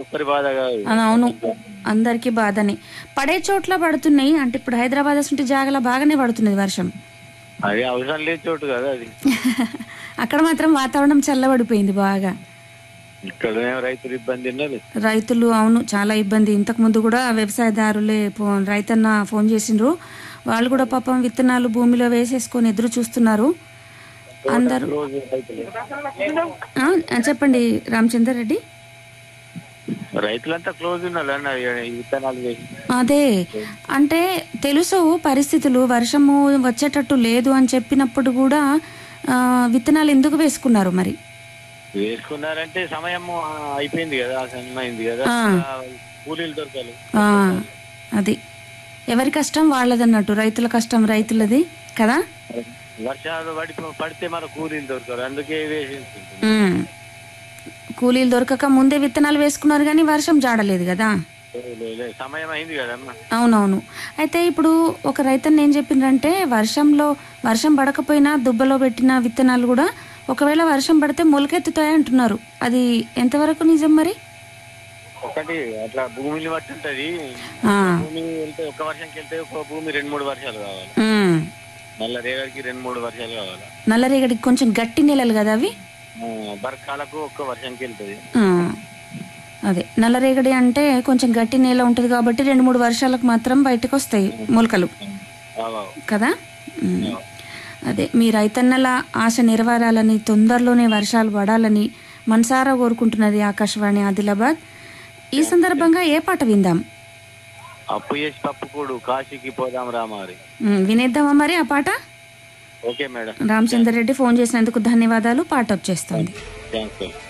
ఒక్కరి బాధ కాదు అని అవును అందరికీ బాధనే పడే చోట్ల పడుతున్నాయి అంటే ఇప్పుడు హైదరాబాద్ అసలు జాగల బాగానే పడుతున్నది వర్షం అది అవసరం లేని చోటు కదా అది అక్కడ మాత్రం వాతావరణం చల్లబడిపోయింది బాగా ఇక్కడ రైతులు ఇబ్బంది ఉన్నది రైతులు అవును చాలా ఇబ్బంది ఇంతకు ముందు కూడా వ్యవసాయదారులే ఫోన్ రైతన్న ఫోన్ చేసిండ్రు వాళ్ళు కూడా పాపం విత్తనాలు భూమిలో వేసేసుకొని ఎదురు చూస్తున్నారు అందరూ రోజు రైతులు ఆ, చెప్పండి రామచందర్ రెడ్డి రైతులంతా క్లోజ్ ఉన్నారు అన్న ఈ విత్తనాలు వేసి అదే అంటే తెలుసు పరిస్థితులు వర్షము వచ్చేటట్టు లేదు అని చెప్పినప్పుడు కూడా ఆ, విత్తనాలు ఎందుకు వేసుకున్నారు మరి వేసుకున్నారంటే సమయం ఆ, అయిపోయింది కదా అయింది కదా ఆ. ఆ, కూలీలు దొరకాలి ఆ, అది ఎవరి కష్టం వాళ్ళదన్నట్టు రైతుల కష్టం రైతులది కదా వర్షాలు పడి పడితే మన కూలీలు దొరకారు అందుకే వేసి ఉమ్. కూలీలు దొరకక ముందే విత్తనాలు వేసుకున్నారు కానీ వర్షం జాడలేదు కదా సమయం అయింది కదమ్మా అవునవును అయితే ఇప్పుడు ఒక రైతన్న ఏం చెప్పిండ్రంటే వర్షంలో వర్షం పడకపోయినా దుబ్బలో పెట్టిన విత్తనాలు కూడా ఒకవేళ వర్షం పడితే మొలకెత్తుతాయి అంటున్నారు అది ఎంతవరకు నిజం మరి ఒకటి అట్లా భూమిని బట్టి ఉంటది ఆ, భూమి వెళ్తే ఒక వర్షంకి వెళ్తే ఒక భూమి రెండు మూడు వర్షాలు కావాలి ఉమ్. నల్ల రేగడికి రెండు మూడు వర్షాలు కావాలి నల్లరేగడికి కొంచెం గట్టి నెలలు కదా అవి ఆ, బరకాలకు ఒక్క వర్షంకి వెళ్తుంది ఆ, అదే నల్లరేగడి అంటే కొంచెం గట్టి నేల ఉంటుంది కాబట్టి రెండు మూడు వర్షాలకు మాత్రం బయటకు వస్తాయి మొలకలు కదా ఉమ్. అదే మీ రైతన్నల ఆశ నెరవేరాలని తొందరలోనే వర్షాలు పడాలని మనసారా కోరుకుంటున్నది ఆకాశవాణి ఆదిలాబాద్ ఈ సందర్భంగా ఏ పాట విందాం అప్పు చేసి పప్పుకూడు కాశీకి పోదాం రామారి ఉమ్, వినేద్దామా మరి ఆ పాట okay madam Ramachandar Reddy phone చేసినందుకు ధన్యవాదాలు పాట వచ్చేస్తుంది థ్యాంక్స్